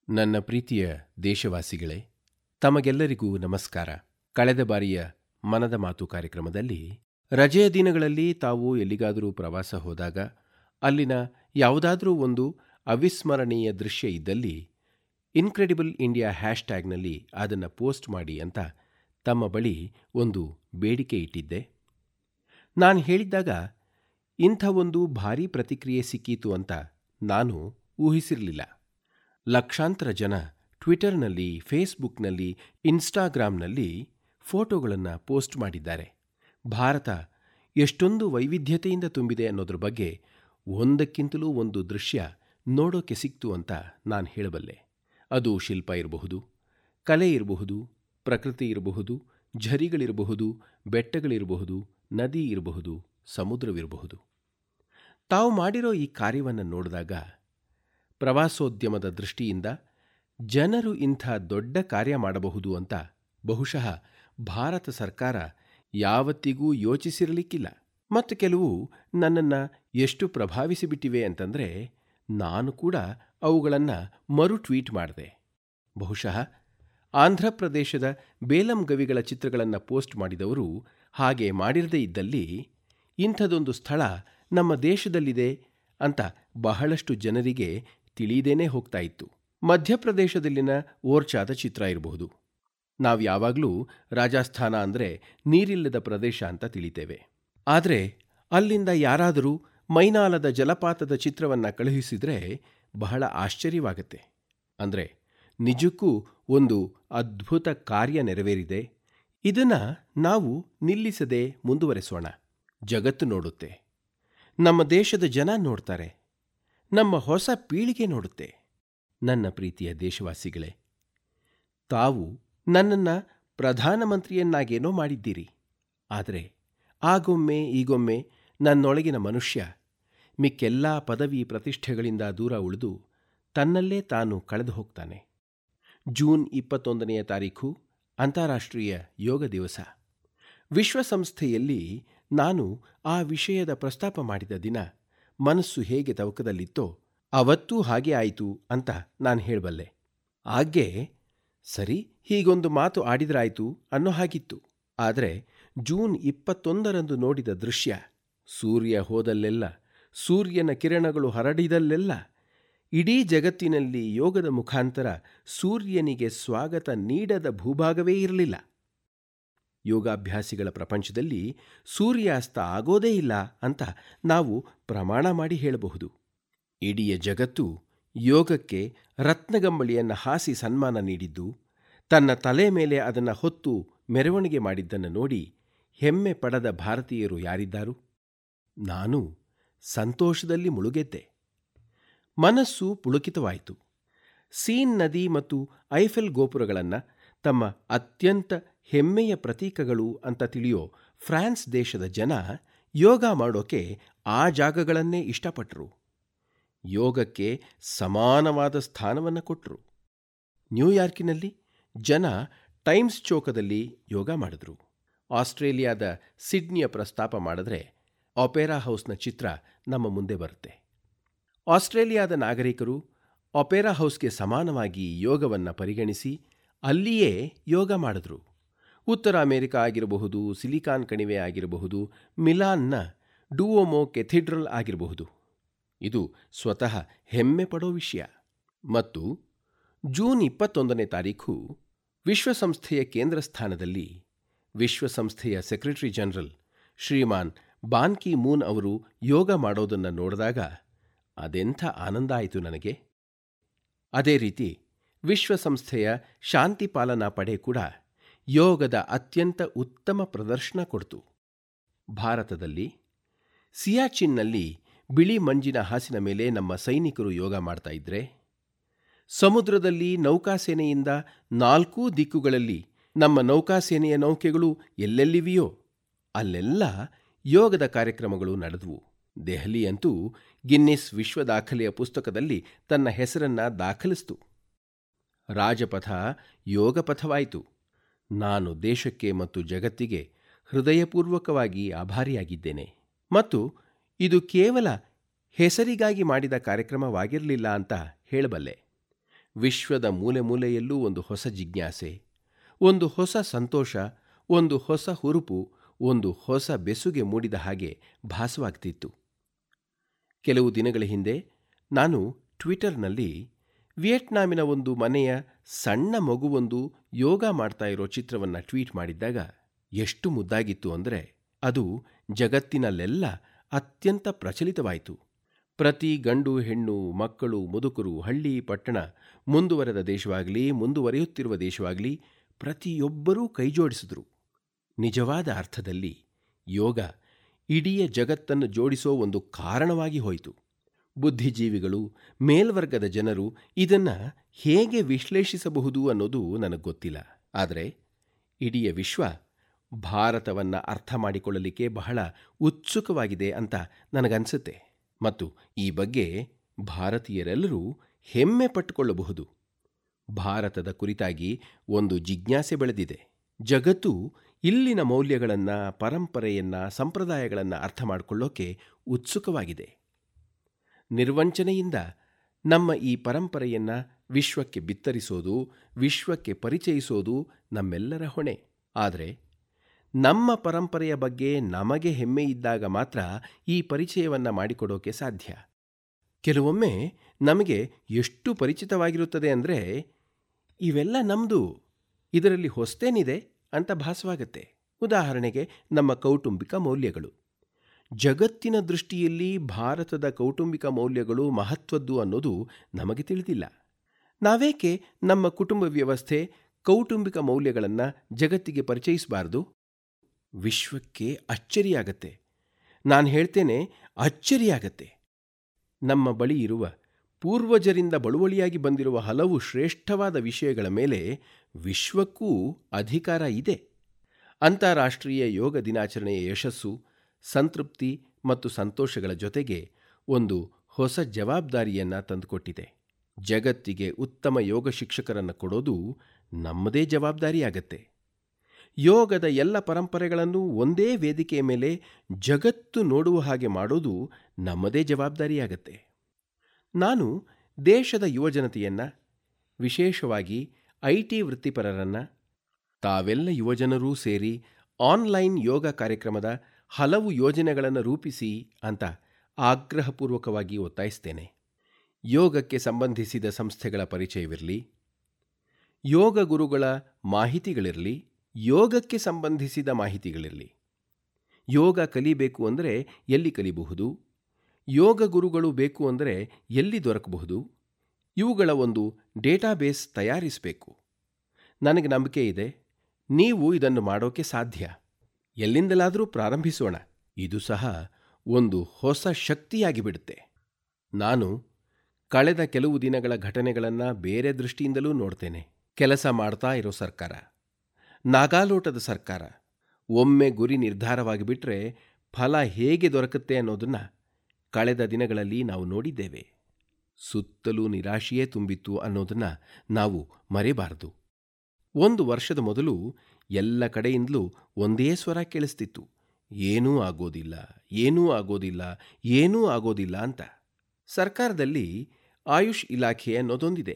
ನನ್ನ ಪ್ರೀತಿಯ ದೇಶವಾಸಿಗಳೇ ತಮಗೆಲ್ಲರಿಗೂ ನಮಸ್ಕಾರ ಕಳೆದ ಬಾರಿಯ ಮನದ ಮಾತು ಕಾರ್ಯಕ್ರಮದಲ್ಲಿ ರಜೆಯ ದಿನಗಳಲ್ಲಿ ತಾವು ಎಲ್ಲಿಗಾದರೂ ಪ್ರವಾಸ ಹೋದಾಗ ಅಲ್ಲಿನ ಯಾವುದಾದರೂ ಒಂದು ಅವಿಸ್ಮರಣೀಯ ದೃಶ್ಯ ಇದ್ದಲ್ಲಿ ಇನ್ಕ್ರೆಡಿಬಲ್ ಇಂಡಿಯಾ ಹ್ಯಾಶ್ಟ್ಯಾಗ್ನಲ್ಲಿ ಅದನ್ನು ಪೋಸ್ಟ್ ಮಾಡಿ ಅಂತ ತಮ್ಮ ಬಳಿ ಒಂದು ಬೇಡಿಕೆ ಇಟ್ಟಿದ್ದೆ ನಾನು ಹೇಳಿದ್ದಾಗ ಇಂಥ ಒಂದು ಭಾರೀ ಪ್ರತಿಕ್ರಿಯೆ ಸಿಕ್ಕೀತು ಅಂತ ನಾನು ಊಹಿಸಿರಲಿಲ್ಲ ಲಕ್ಷಾಂತರ ಜನ ಟ್ವಿಟರ್ನಲ್ಲಿ ಫೇಸ್ಬುಕ್ನಲ್ಲಿ ಇನ್ಸ್ಟಾಗ್ರಾಮ್ನಲ್ಲಿ ಫೋಟೋಗಳನ್ನು ಪೋಸ್ಟ್ ಮಾಡಿದ್ದಾರೆ ಭಾರತ ಎಷ್ಟೊಂದು ವೈವಿಧ್ಯತೆಯಿಂದ ತುಂಬಿದೆ ಅನ್ನೋದ್ರ ಬಗ್ಗೆ ಒಂದಕ್ಕಿಂತಲೂ ಒಂದು ದೃಶ್ಯ ನೋಡೋಕೆ ಸಿಕ್ತು ಅಂತ ನಾನು ಹೇಳಬಲ್ಲೆ ಅದು ಶಿಲ್ಪ ಇರಬಹುದು ಕಲೆ ಇರಬಹುದು ಪ್ರಕೃತಿ ಇರಬಹುದು ಝರಿಗಳಿರಬಹುದು ಬೆಟ್ಟಗಳಿರಬಹುದು ನದಿ ಇರಬಹುದು ಸಮುದ್ರವಿರಬಹುದು ತಾವು ಮಾಡಿರೋ ಈ ಕಾರ್ಯವನ್ನು ನೋಡಿದಾಗ ಪ್ರವಾಸೋದ್ಯಮದ ದೃಷ್ಟಿಯಿಂದ ಜನರು ಇಂಥ ದೊಡ್ಡ ಕಾರ್ಯ ಮಾಡಬಹುದು ಅಂತ ಬಹುಶಃ ಭಾರತ ಸರ್ಕಾರ ಯಾವತ್ತಿಗೂ ಯೋಚಿಸಿರಲಿಕ್ಕಿಲ್ಲ ಮತ್ತು ಕೆಲವು ನನ್ನನ್ನು ಎಷ್ಟು ಪ್ರಭಾವಿಸಿಬಿಟ್ಟಿವೆ ಅಂತಂದರೆ ನಾನು ಕೂಡ ಅವುಗಳನ್ನು ಮರು ಟ್ವೀಟ್ ಮಾಡಿದೆ ಬಹುಶಃ ಆಂಧ್ರಪ್ರದೇಶದ ಬೇಲಂ ಗವಿಗಳ ಚಿತ್ರಗಳನ್ನು ಪೋಸ್ಟ್ ಮಾಡಿದವರು ಹಾಗೆ ಮಾಡಿರದೇ ಇದ್ದಲ್ಲಿ ಇಂಥದೊಂದು ಸ್ಥಳ ನಮ್ಮ ದೇಶದಲ್ಲಿದೆ ಅಂತ ಬಹಳಷ್ಟು ಜನರಿಗೆ ತಿಳಿಯದೇನೆ ಹೋಗ್ತಾ ಇತ್ತು ಮಧ್ಯಪ್ರದೇಶದಲ್ಲಿನ ಓರ್ಚಾದ ಚಿತ್ರ ಇರಬಹುದು ನಾವು ಯಾವಾಗಲೂ ರಾಜಸ್ಥಾನ ಅಂದರೆ ನೀರಿಲ್ಲದ ಪ್ರದೇಶ ಅಂತ ತಿಳಿತೇವೆ ಆದರೆ ಅಲ್ಲಿಂದ ಯಾರಾದರೂ ಮೈನಾಲದ ಜಲಪಾತದ ಚಿತ್ರವನ್ನು ಕಳುಹಿಸಿದರೆ ಬಹಳ ಆಶ್ಚರ್ಯವಾಗತ್ತೆ ಅಂದರೆ ನಿಜಕ್ಕೂ ಒಂದು ಅದ್ಭುತ ಕಾರ್ಯ ನೆರವೇರಿದೆ ಇದನ್ನು ನಾವು ನಿಲ್ಲಿಸದೆ ಮುಂದುವರೆಸೋಣ ಜಗತ್ತು ನೋಡುತ್ತೆ ನಮ್ಮ ದೇಶದ ಜನ ನೋಡ್ತಾರೆ ನಮ್ಮ ಹೊಸ ಪೀಳಿಗೆ ನೋಡುತ್ತೆ ನನ್ನ ಪ್ರೀತಿಯ ದೇಶವಾಸಿಗಳೇ ತಾವು ನನ್ನನ್ನು ಪ್ರಧಾನಮಂತ್ರಿಯನ್ನಾಗೇನೋ ಮಾಡಿದ್ದೀರಿ ಆದರೆ ಆಗೊಮ್ಮೆ ಈಗೊಮ್ಮೆ ನನ್ನೊಳಗಿನ ಮನುಷ್ಯ ಮಿಕ್ಕೆಲ್ಲ ಪದವಿ ಪ್ರತಿಷ್ಠೆಗಳಿಂದ ದೂರ ಉಳಿದು ತನ್ನಲ್ಲೇ ತಾನು ಕಳೆದು ಹೋಗ್ತಾನೆ ಜೂನ್ ಇಪ್ಪತ್ತೊಂದನೆಯ ತಾರೀಖು ಅಂತಾರಾಷ್ಟ್ರೀಯ ಯೋಗ ದಿವಸ ವಿಶ್ವಸಂಸ್ಥೆಯಲ್ಲಿ ನಾನು ಆ ವಿಷಯದ ಪ್ರಸ್ತಾಪ ಮಾಡಿದ ದಿನ ಮನಸ್ಸು ಹೇಗೆ ತವಕದಲ್ಲಿತ್ತೋ ಅವತ್ತೂ ಹಾಗೆ ಆಯಿತು ಅಂತ ನಾನು ಹೇಳಬಲ್ಲೆ ಆಗ್ಗೆ ಸರಿ ಹೀಗೊಂದು ಮಾತು ಆಡಿದ್ರಾಯ್ತು ಅನ್ನೋ ಹಾಗಿತ್ತು ಆದರೆ ಜೂನ್ ಇಪ್ಪತ್ತೊಂದರಂದು ನೋಡಿದ ದೃಶ್ಯ ಸೂರ್ಯ ಹೋದಲ್ಲೆಲ್ಲ ಸೂರ್ಯನ ಕಿರಣಗಳು ಹರಡಿದಲ್ಲೆಲ್ಲ ಇಡೀ ಜಗತ್ತಿನಲ್ಲಿ ಯೋಗದ ಮುಖಾಂತರ ಸೂರ್ಯನಿಗೆ ಸ್ವಾಗತ ನೀಡದ ಭೂಭಾಗವೇ ಇರಲಿಲ್ಲ ಯೋಗಾಭ್ಯಾಸಿಗಳ ಪ್ರಪಂಚದಲ್ಲಿ ಸೂರ್ಯಾಸ್ತ ಆಗೋದೇ ಇಲ್ಲ ಅಂತ ನಾವು ಪ್ರಮಾಣ ಮಾಡಿ ಹೇಳಬಹುದು ಇಡೀ ಜಗತ್ತು ಯೋಗಕ್ಕೆ ರತ್ನಗಂಬಳಿಯನ್ನು ಹಾಸಿ ಸನ್ಮಾನ ನೀಡಿದ್ದು ತನ್ನ ತಲೆ ಮೇಲೆ ಅದನ್ನು ಹೊತ್ತು ಮೆರವಣಿಗೆ ಮಾಡಿದ್ದನ್ನು ನೋಡಿ ಹೆಮ್ಮೆ ಪಡದ ಭಾರತೀಯರು ಯಾರಿದ್ದಾರು ನಾನು ಸಂತೋಷದಲ್ಲಿ ಮುಳುಗೆದ್ದೆ ಮನಸ್ಸು ಪುಳುಕಿತವಾಯಿತು ಸೀನ್ ನದಿ ಮತ್ತು ಐಫೆಲ್ ಗೋಪುರಗಳನ್ನು ತಮ್ಮ ಅತ್ಯಂತ ಹೆಮ್ಮೆಯ ಪ್ರತೀಕಗಳು ಅಂತ ತಿಳಿಯೋ ಫ್ರಾನ್ಸ್ ದೇಶದ ಜನ ಯೋಗ ಮಾಡೋಕೆ ಆ ಜಾಗಗಳನ್ನೇ ಇಷ್ಟಪಟ್ಟರು ಯೋಗಕ್ಕೆ ಸಮಾನವಾದ ಸ್ಥಾನವನ್ನು ಕೊಟ್ಟರು ನ್ಯೂಯಾರ್ಕಿನಲ್ಲಿ ಜನ ಟೈಮ್ಸ್ ಚೌಕದಲ್ಲಿ ಯೋಗ ಮಾಡಿದ್ರು ಆಸ್ಟ್ರೇಲಿಯಾದ ಸಿಡ್ನಿಯ ಪ್ರಸ್ತಾಪ ಮಾಡಿದ್ರೆ ಆಪೆರಾ ಹೌಸ್ನ ಚಿತ್ರ ನಮ್ಮ ಮುಂದೆ ಬರುತ್ತೆ ಆಸ್ಟ್ರೇಲಿಯಾದ ನಾಗರಿಕರು ಆಪೆರಾ ಹೌಸ್ಗೆ ಸಮಾನವಾಗಿ ಯೋಗವನ್ನು ಪರಿಗಣಿಸಿ ಅಲ್ಲಿಯೇ ಯೋಗ ಮಾಡಿದ್ರು ಉತ್ತರ ಅಮೆರಿಕ ಆಗಿರಬಹುದು ಸಿಲಿಕಾನ್ ಕಣಿವೆ ಆಗಿರಬಹುದು ಮಿಲಾನ್ನ ಡುವೋಮೋ ಕೆಥಿಡ್ರಲ್ ಆಗಿರಬಹುದು ಇದು ಸ್ವತಃ ಹೆಮ್ಮೆ ಪಡೋ ವಿಷಯ ಮತ್ತು ಜೂನ್ ಇಪ್ಪತ್ತೊಂದನೇ ತಾರೀಖು ವಿಶ್ವಸಂಸ್ಥೆಯ ಕೇಂದ್ರ ಸ್ಥಾನದಲ್ಲಿ ವಿಶ್ವಸಂಸ್ಥೆಯ ಸೆಕ್ರೆಟರಿ ಜನರಲ್ ಶ್ರೀಮಾನ್ ಬಾನ್ ಕಿ ಮೂನ್ ಅವರು ಯೋಗ ಮಾಡೋದನ್ನು ನೋಡಿದಾಗ ಅದೆಂಥ ಆನಂದ ಆಯಿತು ನನಗೆ ಅದೇ ರೀತಿ ವಿಶ್ವಸಂಸ್ಥೆಯ ಶಾಂತಿ ಪಾಲನಾ ಪಡೆ ಕೂಡ ಯೋಗದ ಅತ್ಯಂತ ಉತ್ತಮ ಪ್ರದರ್ಶನ ಕೊಡ್ತು ಭಾರತದಲ್ಲಿ ಸಿಯಾಚಿನ್ನಲ್ಲಿ ಬಿಳಿ ಮಂಜಿನ ಹಾಸಿನ ಮೇಲೆ ನಮ್ಮ ಸೈನಿಕರು ಯೋಗ ಮಾಡ್ತಾ ಇದ್ರೆ ಸಮುದ್ರದಲ್ಲಿ ನೌಕಾಸೇನೆಯಿಂದ ನಾಲ್ಕೂ ದಿಕ್ಕುಗಳಲ್ಲಿ ನಮ್ಮ ನೌಕಾಸೇನೆಯ ನೌಕೆಗಳು ಎಲ್ಲೆಲ್ಲಿವೆಯೋ ಅಲ್ಲೆಲ್ಲ ಯೋಗದ ಕಾರ್ಯಕ್ರಮಗಳು ನಡೆದವು ದೆಹಲಿಯಂತೂ ಗಿನ್ನಿಸ್ ವಿಶ್ವ ದಾಖಲೆಯ ಪುಸ್ತಕದಲ್ಲಿ ತನ್ನ ಹೆಸರನ್ನು ದಾಖಲಿಸ್ತು ರಾಜಪಥ ಯೋಗಪಥವಾಯಿತು ನಾನು ದೇಶಕ್ಕೆ ಮತ್ತು ಜಗತ್ತಿಗೆ ಹೃದಯಪೂರ್ವಕವಾಗಿ ಆಭಾರಿಯಾಗಿದ್ದೇನೆ ಮತ್ತು ಇದು ಕೇವಲ ಹೆಸರಿಗಾಗಿ ಮಾಡಿದ ಕಾರ್ಯಕ್ರಮವಾಗಿರಲಿಲ್ಲ ಅಂತ ಹೇಳಬಲ್ಲೆ ವಿಶ್ವದ ಮೂಲೆ ಮೂಲೆಯಲ್ಲೂ ಒಂದು ಹೊಸ ಜಿಜ್ಞಾಸೆ ಒಂದು ಹೊಸ ಸಂತೋಷ ಒಂದು ಹೊಸ ಹುರುಪು ಒಂದು ಹೊಸ ಬೆಸುಗೆ ಮೂಡಿದ ಹಾಗೆ ಭಾಸವಾಗ್ತಿತ್ತು ಕೆಲವು ದಿನಗಳ ಹಿಂದೆ ನಾನು ಟ್ವಿಟರ್ನಲ್ಲಿ ವಿಯೆಟ್ನಾಮಿನ ಒಂದು ಮನೆಯ ಸಣ್ಣ ಮಗುವೊಂದು ಯೋಗ ಮಾಡ್ತಾ ಇರೋ ಚಿತ್ರವನ್ನು ಟ್ವೀಟ್ ಮಾಡಿದ್ದಾಗ ಎಷ್ಟು ಮುದ್ದಾಗಿತ್ತು ಅಂದರೆ ಅದು ಜಗತ್ತಿನಲ್ಲೆಲ್ಲ ಅತ್ಯಂತ ಪ್ರಚಲಿತವಾಯಿತು ಪ್ರತಿ ಗಂಡು ಹೆಣ್ಣು ಮಕ್ಕಳು ಮುದುಕರು ಹಳ್ಳಿ ಪಟ್ಟಣ ಮುಂದುವರೆದ ದೇಶವಾಗಲಿ ಮುಂದುವರಿಯುತ್ತಿರುವ ದೇಶವಾಗಲಿ ಪ್ರತಿಯೊಬ್ಬರೂ ಕೈಜೋಡಿಸಿದರು ನಿಜವಾದ ಅರ್ಥದಲ್ಲಿ ಯೋಗ ಇಡೀ ಜಗತ್ತನ್ನು ಜೋಡಿಸೋ ಒಂದು ಕಾರಣವಾಗಿ ಹೋಯಿತು ಬುದ್ಧಿಜೀವಿಗಳು ಮೇಲ್ವರ್ಗದ ಜನರು ಇದನ್ನು ಹೇಗೆ ವಿಶ್ಲೇಷಿಸಬಹುದು ಅನ್ನೋದು ನನಗೆ ಗೊತ್ತಿಲ್ಲ ಆದರೆ ಇಡೀ ವಿಶ್ವ ಭಾರತವನ್ನು ಅರ್ಥ ಮಾಡಿಕೊಳ್ಳಲಿಕ್ಕೆ ಬಹಳ ಉತ್ಸುಕವಾಗಿದೆ ಅಂತ ನನಗನ್ಸುತ್ತೆ ಮತ್ತು ಈ ಬಗ್ಗೆ ಭಾರತೀಯರೆಲ್ಲರೂ ಹೆಮ್ಮೆ ಪಟ್ಟುಕೊಳ್ಳಬಹುದು ಭಾರತದ ಕುರಿತಾಗಿ ಒಂದು ಜಿಜ್ಞಾಸೆ ಬೆಳೆದಿದೆ ಜಗತ್ತು ಇಲ್ಲಿನ ಮೌಲ್ಯಗಳನ್ನು ಪರಂಪರೆಯನ್ನು ಸಂಪ್ರದಾಯಗಳನ್ನು ಅರ್ಥ ಮಾಡಿಕೊಳ್ಳೋಕೆ ಉತ್ಸುಕವಾಗಿದೆ ನಿರ್ವಂಚನೆಯಿಂದ ನಮ್ಮ ಈ ಪರಂಪರೆಯನ್ನು ವಿಶ್ವಕ್ಕೆ ಬಿತ್ತರಿಸೋದು ವಿಶ್ವಕ್ಕೆ ಪರಿಚಯಿಸೋದು ನಮ್ಮೆಲ್ಲರ ಹೊಣೆ ಆದರೆ ನಮ್ಮ ಪರಂಪರೆಯ ಬಗ್ಗೆ ನಮಗೆ ಹೆಮ್ಮೆ ಇದ್ದಾಗ ಮಾತ್ರ ಈ ಪರಿಚಯವನ್ನು ಮಾಡಿಕೊಡೋಕೆ ಸಾಧ್ಯ ಕೆಲವೊಮ್ಮೆ ನಮಗೆ ಎಷ್ಟು ಪರಿಚಿತವಾಗಿರುತ್ತದೆ ಅಂದರೆ ಇವೆಲ್ಲ ನಮ್ಮದು ಇದರಲ್ಲಿ ಹೊಸ್ತೇನಿದೆ ಅಂತ ಭಾಸವಾಗುತ್ತೆ ಉದಾಹರಣೆಗೆ ನಮ್ಮ ಕೌಟುಂಬಿಕ ಮೌಲ್ಯಗಳು ಜಗತ್ತಿನ ದೃಷ್ಟಿಯಲ್ಲಿ ಭಾರತದ ಕೌಟುಂಬಿಕ ಮೌಲ್ಯಗಳು ಮಹತ್ವದ್ದು ಅನ್ನೋದು ನಮಗೆ ತಿಳಿದಿಲ್ಲ ನಾವೇಕೆ ನಮ್ಮ ಕುಟುಂಬ ವ್ಯವಸ್ಥೆ ಕೌಟುಂಬಿಕ ಮೌಲ್ಯಗಳನ್ನು ಜಗತ್ತಿಗೆ ಪರಿಚಯಿಸಬಾರ್ದು ವಿಶ್ವಕ್ಕೆ ಅಚ್ಚರಿಯಾಗತ್ತೆ ನಾನು ಹೇಳ್ತೇನೆ ಅಚ್ಚರಿಯಾಗತ್ತೆ ನಮ್ಮ ಬಳಿ ಇರುವ ಪೂರ್ವಜರಿಂದ ಬಳುವಳಿಯಾಗಿ ಬಂದಿರುವ ಹಲವು ಶ್ರೇಷ್ಠವಾದ ವಿಷಯಗಳ ಮೇಲೆ ವಿಶ್ವಕ್ಕೂ ಅಧಿಕಾರ ಇದೆ ಅಂತಾರಾಷ್ಟ್ರೀಯ ಯೋಗ ದಿನಾಚರಣೆಯ ಯಶಸ್ಸು ಸಂತೃಪ್ತಿ ಮತ್ತು ಸಂತೋಷಗಳ ಜೊತೆಗೆ ಒಂದು ಹೊಸ ಜವಾಬ್ದಾರಿಯನ್ನು ತಂದುಕೊಟ್ಟಿದೆ ಜಗತ್ತಿಗೆ ಉತ್ತಮ ಯೋಗ ಶಿಕ್ಷಕರನ್ನು ಕೊಡೋದು ನಮ್ಮದೇ ಜವಾಬ್ದಾರಿಯಾಗತ್ತೆ ಯೋಗದ ಎಲ್ಲ ಪರಂಪರೆಗಳನ್ನು ಒಂದೇ ವೇದಿಕೆಯ ಮೇಲೆ ಜಗತ್ತು ನೋಡುವ ಹಾಗೆ ಮಾಡೋದು ನಮ್ಮದೇ ಜವಾಬ್ದಾರಿಯಾಗತ್ತೆ ನಾನು ದೇಶದ ಯುವಜನತೆಯನ್ನು ವಿಶೇಷವಾಗಿ ಐ ಟಿ ವೃತ್ತಿಪರರನ್ನು ತಾವೆಲ್ಲ ಯುವಜನರೂ ಸೇರಿ ಆನ್ಲೈನ್ ಯೋಗ ಕಾರ್ಯಕ್ರಮದ ಹಲವು ಯೋಜನೆಗಳನ್ನು ರೂಪಿಸಿ ಅಂತ ಆಗ್ರಹಪೂರ್ವಕವಾಗಿ ಒತ್ತಾಯಿಸ್ತೇನೆ ಯೋಗಕ್ಕೆ ಸಂಬಂಧಿಸಿದ ಸಂಸ್ಥೆಗಳ ಪರಿಚಯವಿರಲಿ ಯೋಗ ಗುರುಗಳ ಮಾಹಿತಿಗಳಿರಲಿ ಯೋಗಕ್ಕೆ ಸಂಬಂಧಿಸಿದ ಮಾಹಿತಿಗಳಿರಲಿ ಯೋಗ ಕಲಿಬೇಕು ಅಂದರೆ ಎಲ್ಲಿ ಕಲಿಬಹುದು ಯೋಗ ಗುರುಗಳು ಬೇಕು ಅಂದರೆ ಎಲ್ಲಿ ದೊರಕಬಹುದು ಇವುಗಳ ಒಂದು ಡೇಟಾಬೇಸ್ ತಯಾರಿಸಬೇಕು ನನಗೆ ನಂಬಿಕೆ ಇದೆ ನೀವು ಇದನ್ನು ಮಾಡೋಕೆ ಸಾಧ್ಯ ಎಲ್ಲಿಂದಲಾದರೂ ಪ್ರಾರಂಭಿಸೋಣ ಇದು ಸಹ ಒಂದು ಹೊಸ ಶಕ್ತಿಯಾಗಿ ಬಿಡುತ್ತೆ ನಾನು ಕಳೆದ ಕೆಲವು ದಿನಗಳ ಘಟನೆಗಳನ್ನು ಬೇರೆ ದೃಷ್ಟಿಯಿಂದಲೂ ನೋಡ್ತೇನೆ ಕೆಲಸ ಮಾಡ್ತಾ ಇರೋ ಸರ್ಕಾರ ನಾಗಾಲೋಟದ ಸರ್ಕಾರ ಒಮ್ಮೆ ಗುರಿ ನಿರ್ಧಾರವಾಗಿ ಬಿಟ್ಟರೆ ಫಲ ಹೇಗೆ ದೊರಕುತ್ತೆ ಅನ್ನೋದನ್ನು ಕಳೆದ ದಿನಗಳಲ್ಲಿ ನಾವು ನೋಡಿದ್ದೇವೆ ಸುತ್ತಲೂ ನಿರಾಶೆಯೇ ತುಂಬಿತ್ತು ಅನ್ನೋದನ್ನು ನಾವು ಮರೆಯಬಾರದು ಒಂದು ವರ್ಷದ ಮೊದಲು ಎಲ್ಲ ಕಡೆಯಿಂದಲೂ ಒಂದೇ ಸ್ವರ ಕೇಳಿಸ್ತಿತ್ತು ಏನೂ ಆಗೋದಿಲ್ಲ ಏನೂ ಆಗೋದಿಲ್ಲ ಏನೂ ಆಗೋದಿಲ್ಲ ಅಂತ ಸರ್ಕಾರದಲ್ಲಿ ಆಯುಷ್ ಇಲಾಖೆ ಅನ್ನೋದೊಂದಿದೆ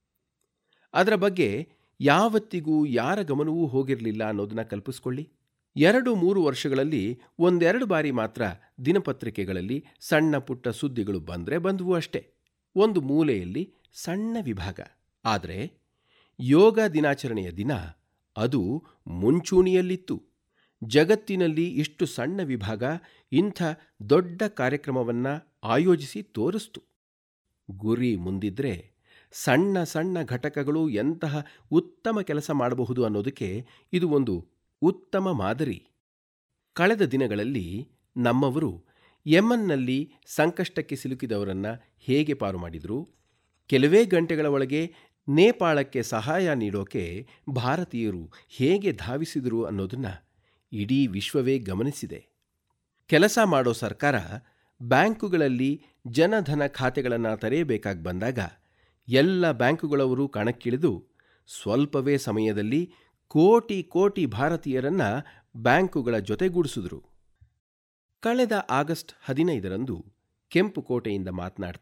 ಅದರ ಬಗ್ಗೆ ಯಾವತ್ತಿಗೂ ಯಾರ ಗಮನವೂ ಹೋಗಿರಲಿಲ್ಲ ಅನ್ನೋದನ್ನ ಕಲ್ಪಿಸ್ಕೊಳ್ಳಿ ಎರಡು ಮೂರು ವರ್ಷಗಳಲ್ಲಿ ಒಂದೆರಡು ಬಾರಿ ಮಾತ್ರ ದಿನಪತ್ರಿಕೆಗಳಲ್ಲಿ ಸಣ್ಣ ಪುಟ್ಟ ಸುದ್ದಿಗಳು ಬಂದರೆ ಬಂದವು ಅಷ್ಟೇ ಒಂದು ಮೂಲೆಯಲ್ಲಿ ಸಣ್ಣ ವಿಭಾಗ ಆದರೆ ಯೋಗ ದಿನಾಚರಣೆಯ ದಿನ ಅದು ಮುಂಚೂಣಿಯಲ್ಲಿತ್ತು ಜಗತ್ತಿನಲ್ಲಿ ಇಷ್ಟು ಸಣ್ಣ ವಿಭಾಗ ಇಂಥ ದೊಡ್ಡ ಕಾರ್ಯಕ್ರಮವನ್ನು ಆಯೋಜಿಸಿ ತೋರಿಸ್ತು ಗುರಿ ಮುಂದಿದ್ರೆ ಸಣ್ಣ ಸಣ್ಣ ಘಟಕಗಳು ಎಂತಹ ಉತ್ತಮ ಕೆಲಸ ಮಾಡಬಹುದು ಅನ್ನೋದಕ್ಕೆ ಇದು ಒಂದು ಉತ್ತಮ ಮಾದರಿ ಕಳೆದ ದಿನಗಳಲ್ಲಿ ನಮ್ಮವರು ಯಮನ್ನಲ್ಲಿ ಸಂಕಷ್ಟಕ್ಕೆ ಸಿಲುಕಿದವರನ್ನು ಹೇಗೆ ಪಾರು ಮಾಡಿದರು ಕೆಲವೇ ಗಂಟೆಗಳ ಒಳಗೆ ನೇಪಾಳಕ್ಕೆ ಸಹಾಯ ನೀಡೋಕೆ ಭಾರತೀಯರು ಹೇಗೆ ಧಾವಿಸಿದರು ಅನ್ನೋದನ್ನು ಇಡೀ ವಿಶ್ವವೇ ಗಮನಿಸಿದೆ ಕೆಲಸ ಮಾಡೋ ಸರ್ಕಾರ ಬ್ಯಾಂಕುಗಳಲ್ಲಿ ಜನಧನ ಖಾತೆಗಳನ್ನು ತೆರೆಯಬೇಕಾಗಿ ಬಂದಾಗ ಎಲ್ಲ ಬ್ಯಾಂಕುಗಳವರು ಕಣಕ್ಕಿಳಿದು ಸ್ವಲ್ಪವೇ ಸಮಯದಲ್ಲಿ ಕೋಟಿ ಕೋಟಿ ಭಾರತೀಯರನ್ನ ಬ್ಯಾಂಕುಗಳ ಜೊತೆಗೂಡಿಸಿದ್ರು ಕಳೆದ ಆಗಸ್ಟ್ ಹದಿನೈದರಂದು ಕೆಂಪುಕೋಟೆಯಿಂದ ಮಾತನಾಡ್ತಾ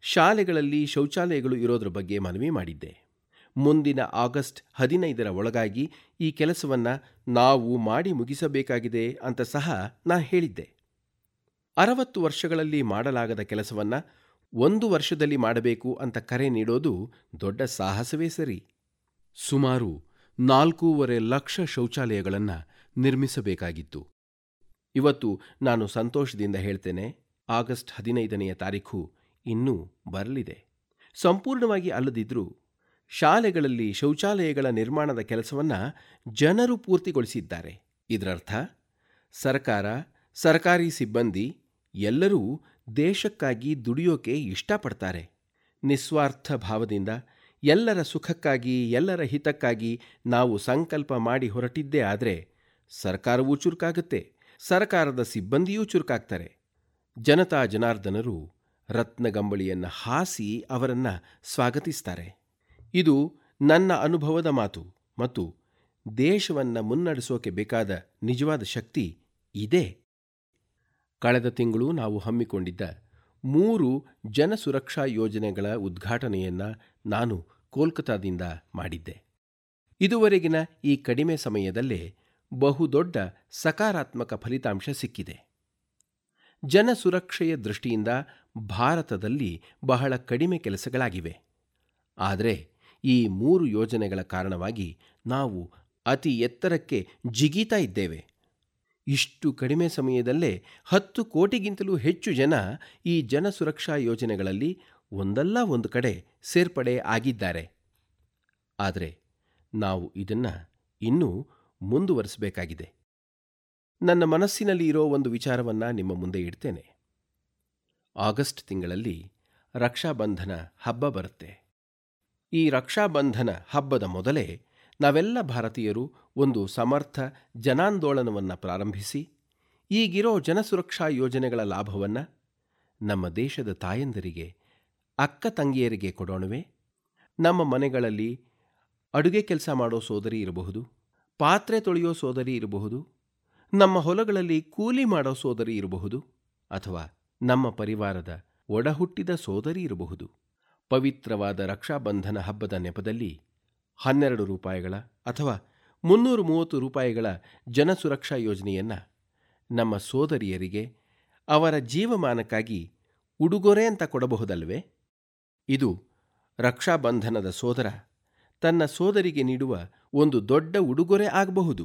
ಶಾಲೆಗಳಲ್ಲಿ ಶೌಚಾಲಯಗಳು ಇರೋದ್ರ ಬಗ್ಗೆ ಮನವಿ ಮಾಡಿದ್ದೆ ಮುಂದಿನ ಆಗಸ್ಟ್ ಹದಿನೈದರ ಒಳಗಾಗಿ ಈ ಕೆಲಸವನ್ನು ನಾವು ಮಾಡಿ ಮುಗಿಸಬೇಕಾಗಿದೆ ಅಂತ ಸಹ ನಾ ಹೇಳಿದ್ದೆ ಅರವತ್ತು ವರ್ಷಗಳಲ್ಲಿ ಮಾಡಲಾಗದ ಕೆಲಸವನ್ನು ಒಂದು ವರ್ಷದಲ್ಲಿ ಮಾಡಬೇಕು ಅಂತ ಕರೆ ನೀಡೋದು ದೊಡ್ಡ ಸಾಹಸವೇ ಸರಿ ಸುಮಾರು ನಾಲ್ಕೂವರೆ ಲಕ್ಷ ಶೌಚಾಲಯಗಳನ್ನು ನಿರ್ಮಿಸಬೇಕಾಗಿತ್ತು ಇವತ್ತು ನಾನು ಸಂತೋಷದಿಂದ ಹೇಳ್ತೇನೆ ಆಗಸ್ಟ್ ಹದಿನೈದನೆಯ ತಾರೀಖು ಇನ್ನೂ ಬರಲಿದೆ ಸಂಪೂರ್ಣವಾಗಿ ಅಲ್ಲದಿದ್ದರೂ ಶಾಲೆಗಳಲ್ಲಿ ಶೌಚಾಲಯಗಳ ನಿರ್ಮಾಣದ ಕೆಲಸವನ್ನು ಜನರು ಪೂರ್ತಿಗೊಳಿಸಿದ್ದಾರೆ ಇದರರ್ಥ ಸರ್ಕಾರ ಸರ್ಕಾರಿ ಸಿಬ್ಬಂದಿ ಎಲ್ಲರೂ ದೇಶಕ್ಕಾಗಿ ದುಡಿಯೋಕೆ ಇಷ್ಟಪಡ್ತಾರೆ ನಿಸ್ವಾರ್ಥ ಭಾವದಿಂದ ಎಲ್ಲರ ಸುಖಕ್ಕಾಗಿ ಎಲ್ಲರ ಹಿತಕ್ಕಾಗಿ ನಾವು ಸಂಕಲ್ಪ ಮಾಡಿ ಹೊರಟಿದ್ದೇ ಆದರೆ ಸರ್ಕಾರವೂ ಚುರುಕಾಗುತ್ತೆ ಸರ್ಕಾರದ ಸಿಬ್ಬಂದಿಯೂ ಚುರುಕಾಗ್ತಾರೆ ಜನತಾ ಜನಾರ್ದನರು ರತ್ನಗಂಬಳಿಯನ್ನು ಹಾಸಿ ಅವರನ್ನು ಸ್ವಾಗತಿಸ್ತಾರೆ ಇದು ನನ್ನ ಅನುಭವದ ಮಾತು ಮತ್ತು ದೇಶವನ್ನು ಮುನ್ನಡೆಸೋಕೆ ಬೇಕಾದ ನಿಜವಾದ ಶಕ್ತಿ ಇದೇ ಕಳೆದ ತಿಂಗಳು ನಾವು ಹಮ್ಮಿಕೊಂಡಿದ್ದ ಮೂರು ಜನಸುರಕ್ಷಾ ಯೋಜನೆಗಳ ಉದ್ಘಾಟನೆಯನ್ನು ನಾನು ಕೋಲ್ಕತಾದಿಂದ ಮಾಡಿದ್ದೆ ಇದುವರೆಗಿನ ಈ ಕಡಿಮೆ ಸಮಯದಲ್ಲೇ ಬಹುದೊಡ್ಡ ಸಕಾರಾತ್ಮಕ ಫಲಿತಾಂಶ ಸಿಕ್ಕಿದೆ ಜನಸುರಕ್ಷೆಯ ದೃಷ್ಟಿಯಿಂದ ಭಾರತದಲ್ಲಿ ಬಹಳ ಕಡಿಮೆ ಕೆಲಸಗಳಾಗಿವೆ ಆದರೆ ಈ ಮೂರು ಯೋಜನೆಗಳ ಕಾರಣವಾಗಿ ನಾವು ಅತಿ ಎತ್ತರಕ್ಕೆ ಜಿಗೀತಾ ಇದ್ದೇವೆ ಇಷ್ಟು ಕಡಿಮೆ ಸಮಯದಲ್ಲೇ ಹತ್ತು ಕೋಟಿಗಿಂತಲೂ ಹೆಚ್ಚು ಜನ ಈ ಜನಸುರಕ್ಷಾ ಯೋಜನೆಗಳಲ್ಲಿ ಒಂದಲ್ಲ ಒಂದು ಕಡೆ ಸೇರ್ಪಡೆ ಆಗಿದ್ದಾರೆ ಆದರೆ ನಾವು ಇದನ್ನು ಇನ್ನೂ ಮುಂದುವರಿಸಬೇಕಾಗಿದೆ ನನ್ನ ಮನಸ್ಸಿನಲ್ಲಿ ಇರೋ ಒಂದು ವಿಚಾರವನ್ನು ನಿಮ್ಮ ಮುಂದೆ ಇಡ್ತೇನೆ ಆಗಸ್ಟ್ ತಿಂಗಳಲ್ಲಿ ರಕ್ಷಾಬಂಧನ ಹಬ್ಬ ಬರುತ್ತೆ ಈ ರಕ್ಷಾಬಂಧನ ಹಬ್ಬದ ಮೊದಲೇ ನಾವೆಲ್ಲ ಭಾರತೀಯರು ಒಂದು ಸಮರ್ಥ ಜನಾಂದೋಲನವನ್ನು ಪ್ರಾರಂಭಿಸಿ ಈಗಿರೋ ಜನಸುರಕ್ಷಾ ಯೋಜನೆಗಳ ಲಾಭವನ್ನು ನಮ್ಮ ದೇಶದ ತಾಯಂದರಿಗೆ ಅಕ್ಕ ತಂಗಿಯರಿಗೆ ಕೊಡೋಣವೇ ನಮ್ಮ ಮನೆಗಳಲ್ಲಿ ಅಡುಗೆ ಕೆಲಸ ಮಾಡೋ ಸೋದರಿ ಇರಬಹುದು ಪಾತ್ರೆ ತೊಳೆಯೋ ಸೋದರಿ ಇರಬಹುದು ನಮ್ಮ ಹೊಲಗಳಲ್ಲಿ ಕೂಲಿ ಮಾಡೋ ಸೋದರಿ ಇರಬಹುದು ಅಥವಾ ನಮ್ಮ ಪರಿವಾರದ ಒಡಹುಟ್ಟಿದ ಸೋದರಿ ಇರಬಹುದು ಪವಿತ್ರವಾದ ರಕ್ಷಾಬಂಧನ ಹಬ್ಬದ ನೆಪದಲ್ಲಿ ಹನ್ನೆರಡು ರೂಪಾಯಿಗಳ ಅಥವಾ ಮುನ್ನೂರು ಮೂವತ್ತು ರೂಪಾಯಿಗಳ ಜನಸುರಕ್ಷಾ ಯೋಜನೆಯನ್ನು ನಮ್ಮ ಸೋದರಿಯರಿಗೆ ಅವರ ಜೀವಮಾನಕ್ಕಾಗಿ ಉಡುಗೊರೆ ಅಂತ ಕೊಡಬಹುದಲ್ವೇ ಇದು ರಕ್ಷಾಬಂಧನದ ಸೋದರ ತನ್ನ ಸೋದರಿಗೆ ನೀಡುವ ಒಂದು ದೊಡ್ಡ ಉಡುಗೊರೆ ಆಗಬಹುದು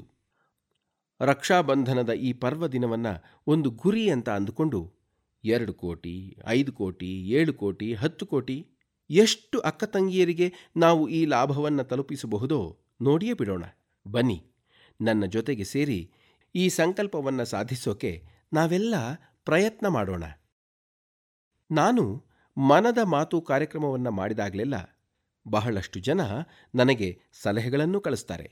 ರಕ್ಷಾಬಂಧನದ ಈ ಪರ್ವ ದಿನವನ್ನು ಒಂದು ಗುರಿ ಅಂತ ಅಂದುಕೊಂಡು ಎರಡು ಕೋಟಿ ಐದು ಕೋಟಿ ಏಳು ಕೋಟಿ ಹತ್ತು ಕೋಟಿ ಎಷ್ಟು ಅಕ್ಕ ತಂಗಿಯರಿಗೆ ನಾವು ಈ ಲಾಭವನ್ನು ತಲುಪಿಸಬಹುದೋ ನೋಡಿಯೇ ಬಿಡೋಣ ಬನ್ನಿ ನನ್ನ ಜೊತೆಗೆ ಸೇರಿ ಈ ಸಂಕಲ್ಪವನ್ನು ಸಾಧಿಸೋಕೆ ನಾವೆಲ್ಲ ಪ್ರಯತ್ನ ಮಾಡೋಣ ನಾನು ಮನದ ಮಾತು ಕಾರ್ಯಕ್ರಮವನ್ನು ಮಾಡಿದಾಗಲೆಲ್ಲ ಬಹಳಷ್ಟು ಜನ ನನಗೆ ಸಲಹೆಗಳನ್ನು ಕಳಿಸ್ತಾರೆ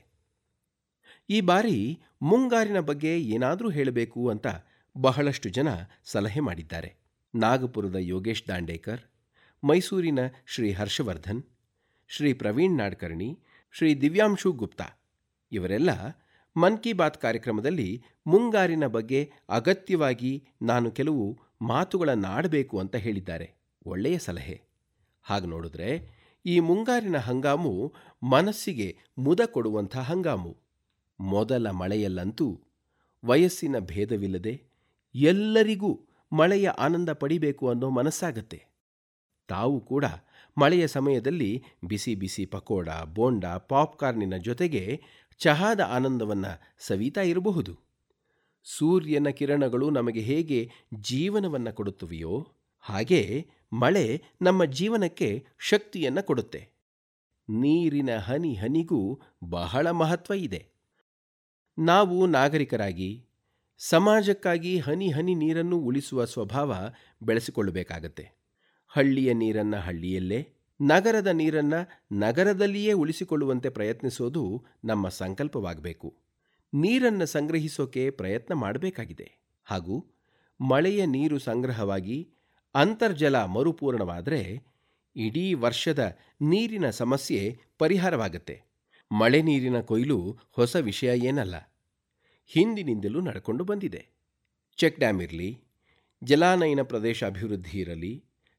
ಈ ಬಾರಿ ಮುಂಗಾರಿನ ಬಗ್ಗೆ ಏನಾದರೂ ಹೇಳಬೇಕು ಅಂತ ಬಹಳಷ್ಟು ಜನ ಸಲಹೆ ಮಾಡಿದ್ದಾರೆ ನಾಗಪುರದ ಯೋಗೇಶ್ ದಾಂಡೇಕರ್ ಮೈಸೂರಿನ ಶ್ರೀ ಹರ್ಷವರ್ಧನ್ ಶ್ರೀ ಪ್ರವೀಣ್ ನಾಡ್ಕರ್ಣಿ ಶ್ರೀ ದಿವ್ಯಾಂಶು ಗುಪ್ತಾ ಇವರೆಲ್ಲ ಮನ್ ಕಿ ಬಾತ್ ಕಾರ್ಯಕ್ರಮದಲ್ಲಿ ಮುಂಗಾರಿನ ಬಗ್ಗೆ ಅಗತ್ಯವಾಗಿ ನಾನು ಕೆಲವು ಮಾತುಗಳನ್ನಾಡಬೇಕು ಅಂತ ಹೇಳಿದ್ದಾರೆ ಒಳ್ಳೆಯ ಸಲಹೆ ಹಾಗೆ ನೋಡಿದ್ರೆ ಈ ಮುಂಗಾರಿನ ಹಂಗಾಮು ಮನಸ್ಸಿಗೆ ಮುದ ಕೊಡುವಂಥ ಹಂಗಾಮು ಮೊದಲ ಮಳೆಯಲ್ಲಂತೂ ವಯಸ್ಸಿನ ಭೇದವಿಲ್ಲದೆ ಎಲ್ಲರಿಗೂ ಮಳೆಯ ಆನಂದ ಪಡಿಬೇಕು ಅನ್ನೋ ಮನಸ್ಸಾಗತ್ತೆ ತಾವು ಕೂಡ ಮಳೆಯ ಸಮಯದಲ್ಲಿ ಬಿಸಿ ಬಿಸಿ ಪಕೋಡ ಬೋಂಡ ಪಾಪ್ಕಾರ್ನಿನ ಜೊತೆಗೆ ಚಹಾದ ಆನಂದವನ್ನು ಸವಿತಾ ಇರಬಹುದು ಸೂರ್ಯನ ಕಿರಣಗಳು ನಮಗೆ ಹೇಗೆ ಜೀವನವನ್ನು ಕೊಡುತ್ತವೆಯೋ ಹಾಗೆ ಮಳೆ ನಮ್ಮ ಜೀವನಕ್ಕೆ ಶಕ್ತಿಯನ್ನು ಕೊಡುತ್ತೆ ನೀರಿನ ಹನಿ ಹನಿಗೂ ಬಹಳ ಮಹತ್ವ ಇದೆ ನಾವು ನಾಗರಿಕರಾಗಿ ಸಮಾಜಕ್ಕಾಗಿ ಹನಿ ಹನಿ ನೀರನ್ನು ಉಳಿಸುವ ಸ್ವಭಾವ ಬೆಳೆಸಿಕೊಳ್ಳಬೇಕಾಗತ್ತೆ ಹಳ್ಳಿಯ ನೀರನ್ನು ಹಳ್ಳಿಯಲ್ಲೇ ನಗರದ ನೀರನ್ನು ನಗರದಲ್ಲಿಯೇ ಉಳಿಸಿಕೊಳ್ಳುವಂತೆ ಪ್ರಯತ್ನಿಸೋದು ನಮ್ಮ ಸಂಕಲ್ಪವಾಗಬೇಕು ನೀರನ್ನು ಸಂಗ್ರಹಿಸೋಕೆ ಪ್ರಯತ್ನ ಮಾಡಬೇಕಾಗಿದೆ ಹಾಗೂ ಮಳೆಯ ನೀರು ಸಂಗ್ರಹವಾಗಿ ಅಂತರ್ಜಲ ಮರುಪೂರಣವಾದರೆ ಇಡೀ ವರ್ಷದ ನೀರಿನ ಸಮಸ್ಯೆ ಪರಿಹಾರವಾಗತ್ತೆ ಮಳೆ ನೀರಿನ ಕೊಯ್ಲು ಹೊಸ ವಿಷಯ ಏನಲ್ಲ ಹಿಂದಿನಿಂದಲೂ ನಡ್ಕೊಂಡು ಬಂದಿದೆ ಚೆಕ್ ಡ್ಯಾಮ್ ಇರಲಿ ಜಲಾನಯನ ಪ್ರದೇಶ ಅಭಿವೃದ್ಧಿ ಇರಲಿ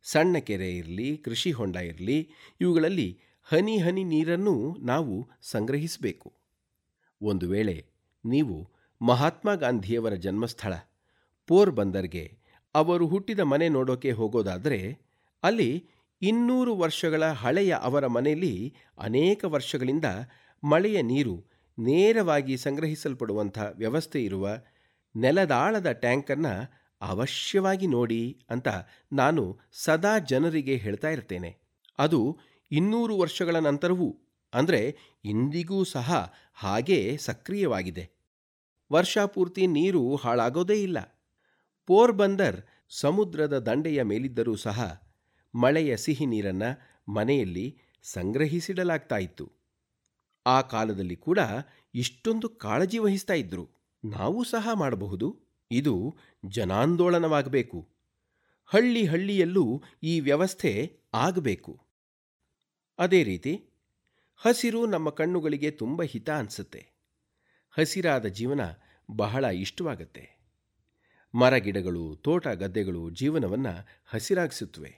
ಸಣ್ಣ ಕೆರೆ ಇರಲಿ ಕೃಷಿ ಹೊಂಡ ಇರಲಿ ಇವುಗಳಲ್ಲಿ ಹನಿ ಹನಿ ನೀರನ್ನು ನಾವು ಸಂಗ್ರಹಿಸಬೇಕು ಒಂದು ವೇಳೆ ನೀವು ಮಹಾತ್ಮ ಗಾಂಧಿಯವರ ಜನ್ಮಸ್ಥಳ ಪೋರ್ಬಂದರ್ಗೆ ಅವರು ಹುಟ್ಟಿದ ಮನೆ ನೋಡೋಕೆ ಹೋಗೋದಾದರೆ ಅಲ್ಲಿ ಇನ್ನೂರು ವರ್ಷಗಳ ಹಳೆಯ ಅವರ ಮನೆಯಲ್ಲಿ ಅನೇಕ ವರ್ಷಗಳಿಂದ ಮಳೆಯ ನೀರು ನೇರವಾಗಿ ಸಂಗ್ರಹಿಸಲ್ಪಡುವಂಥ ವ್ಯವಸ್ಥೆ ಇರುವ ನೆಲದಾಳದ ಟ್ಯಾಂಕನ್ನು ಅವಶ್ಯವಾಗಿ ನೋಡಿ ಅಂತ ನಾನು ಸದಾ ಜನರಿಗೆ ಹೇಳ್ತಾ ಇರ್ತೇನೆ ಅದು ಇನ್ನೂರು ವರ್ಷಗಳ ನಂತರವೂ ಅಂದರೆ ಇಂದಿಗೂ ಸಹ ಹಾಗೇ ಸಕ್ರಿಯವಾಗಿದೆ ವರ್ಷಪೂರ್ತಿ ನೀರು ಹಾಳಾಗೋದೇ ಇಲ್ಲ ಪೋರ್ಬಂದರ್ ಸಮುದ್ರದ ದಂಡೆಯ ಮೇಲಿದ್ದರೂ ಸಹ ಮಳೆಯ ಸಿಹಿ ನೀರನ್ನು ಮನೆಯಲ್ಲಿ ಸಂಗ್ರಹಿಸಿಡಲಾಗ್ತಾ ಇತ್ತು ಆ ಕಾಲದಲ್ಲಿ ಕೂಡ ಇಷ್ಟೊಂದು ಕಾಳಜಿ ವಹಿಸ್ತಾ ಇದ್ರು ನಾವು ಸಹ ಮಾಡಬಹುದು ಇದು ಜನಾಂದೋಲನವಾಗಬೇಕು ಹಳ್ಳಿ ಹಳ್ಳಿಯಲ್ಲೂ ಈ ವ್ಯವಸ್ಥೆ ಆಗಬೇಕು ಅದೇ ರೀತಿ ಹಸಿರು ನಮ್ಮ ಕಣ್ಣುಗಳಿಗೆ ತುಂಬ ಹಿತ ಅನಿಸುತ್ತೆ ಹಸಿರಾದ ಜೀವನ ಬಹಳ ಇಷ್ಟವಾಗತ್ತೆ ಮರಗಿಡಗಳು ತೋಟ ಗದ್ದೆಗಳು ಜೀವನವನ್ನು ಹಸಿರಾಗಿಸುತ್ತವೆ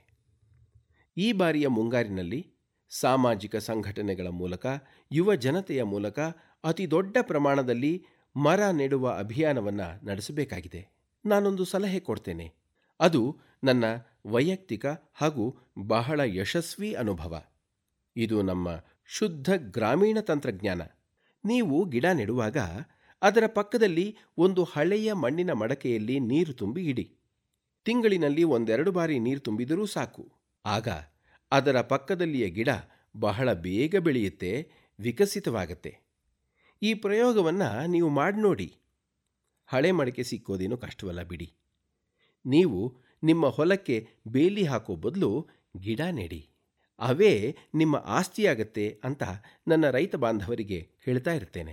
ಈ ಬಾರಿಯ ಮುಂಗಾರಿನಲ್ಲಿ ಸಾಮಾಜಿಕ ಸಂಘಟನೆಗಳ ಮೂಲಕ ಯುವ ಜನತೆಯ ಮೂಲಕ ಅತಿ ದೊಡ್ಡ ಪ್ರಮಾಣದಲ್ಲಿ ಮರ ನೆಡುವ ಅಭಿಯಾನವನ್ನು ನಡೆಸಬೇಕಾಗಿದೆ ನಾನೊಂದು ಸಲಹೆ ಕೊಡ್ತೇನೆ ಅದು ನನ್ನ ವೈಯಕ್ತಿಕ ಹಾಗೂ ಬಹಳ ಯಶಸ್ವಿ ಅನುಭವ ಇದು ನಮ್ಮ ಶುದ್ಧ ಗ್ರಾಮೀಣ ತಂತ್ರಜ್ಞಾನ ನೀವು ಗಿಡ ನೆಡುವಾಗ ಅದರ ಪಕ್ಕದಲ್ಲಿ ಒಂದು ಹಳೆಯ ಮಣ್ಣಿನ ಮಡಕೆಯಲ್ಲಿ ನೀರು ತುಂಬಿ ಇಡಿ ತಿಂಗಳಿನಲ್ಲಿ ಒಂದೆರಡು ಬಾರಿ ನೀರು ತುಂಬಿದರೂ ಸಾಕು ಆಗ ಅದರ ಪಕ್ಕದಲ್ಲಿಯ ಗಿಡ ಬಹಳ ಬೇಗ ಬೆಳೆಯುತ್ತೆ ವಿಕಸಿತವಾಗತ್ತೆ ಈ ಪ್ರಯೋಗವನ್ನು ನೀವು ಮಾಡಿ ನೋಡಿ ಹಳೆ ಮಡಕೆ ಸಿಕ್ಕೋದೇನು ಕಷ್ಟವಲ್ಲ ಬಿಡಿ ನೀವು ನಿಮ್ಮ ಹೊಲಕ್ಕೆ ಬೇಲಿ ಹಾಕೋ ಬದಲು ಗಿಡ ನೆಡಿ ಅವೇ ನಿಮ್ಮ ಆಸ್ತಿಯಾಗತ್ತೆ ಅಂತ ನನ್ನ ರೈತ ಬಾಂಧವರಿಗೆ ಹೇಳ್ತಾ ಇರ್ತೇನೆ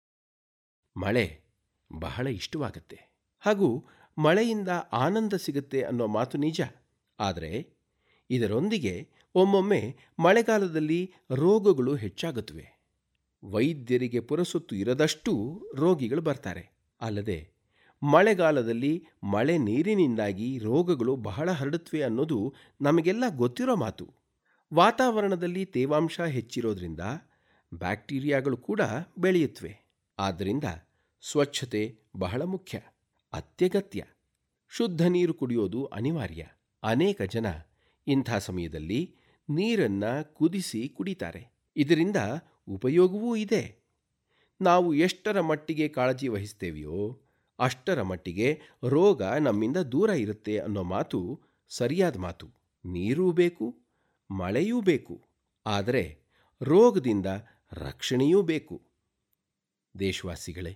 ಮಳೆ ಬಹಳ ಇಷ್ಟವಾಗತ್ತೆ ಹಾಗೂ ಮಳೆಯಿಂದ ಆನಂದ ಸಿಗುತ್ತೆ ಅನ್ನೋ ಮಾತು ನಿಜ ಆದರೆ ಇದರೊಂದಿಗೆ ಒಮ್ಮೊಮ್ಮೆ ಮಳೆಗಾಲದಲ್ಲಿ ರೋಗಗಳು ಹೆಚ್ಚಾಗುತ್ತವೆ ವೈದ್ಯರಿಗೆ ಪುರಸೊತ್ತು ಇರದಷ್ಟು ರೋಗಿಗಳು ಬರ್ತಾರೆ ಅಲ್ಲದೆ ಮಳೆಗಾಲದಲ್ಲಿ ಮಳೆ ನೀರಿನಿಂದಾಗಿ ರೋಗಗಳು ಬಹಳ ಹರಡುತ್ತವೆ ಅನ್ನೋದು ನಮಗೆಲ್ಲ ಗೊತ್ತಿರೋ ಮಾತು ವಾತಾವರಣದಲ್ಲಿ ತೇವಾಂಶ ಹೆಚ್ಚಿರೋದ್ರಿಂದ ಬ್ಯಾಕ್ಟೀರಿಯಾಗಳು ಕೂಡ ಬೆಳೆಯುತ್ತವೆ ಆದ್ದರಿಂದ ಸ್ವಚ್ಛತೆ ಬಹಳ ಮುಖ್ಯ ಅತ್ಯಗತ್ಯ ಶುದ್ಧ ನೀರು ಕುಡಿಯೋದು ಅನಿವಾರ್ಯ ಅನೇಕ ಜನ ಇಂಥ ಸಮಯದಲ್ಲಿ ನೀರನ್ನು ಕುದಿಸಿ ಕುಡಿತಾರೆ ಇದರಿಂದ ಉಪಯೋಗವೂ ಇದೆ ನಾವು ಎಷ್ಟರ ಮಟ್ಟಿಗೆ ಕಾಳಜಿ ವಹಿಸ್ತೇವೆಯೋ ಅಷ್ಟರ ಮಟ್ಟಿಗೆ ರೋಗ ನಮ್ಮಿಂದ ದೂರ ಇರುತ್ತೆ ಅನ್ನೋ ಮಾತು ಸರಿಯಾದ ಮಾತು ನೀರೂ ಬೇಕು ಮಳೆಯೂ ಬೇಕು ಆದರೆ ರೋಗದಿಂದ ರಕ್ಷಣೆಯೂ ಬೇಕು ದೇಶವಾಸಿಗಳೇ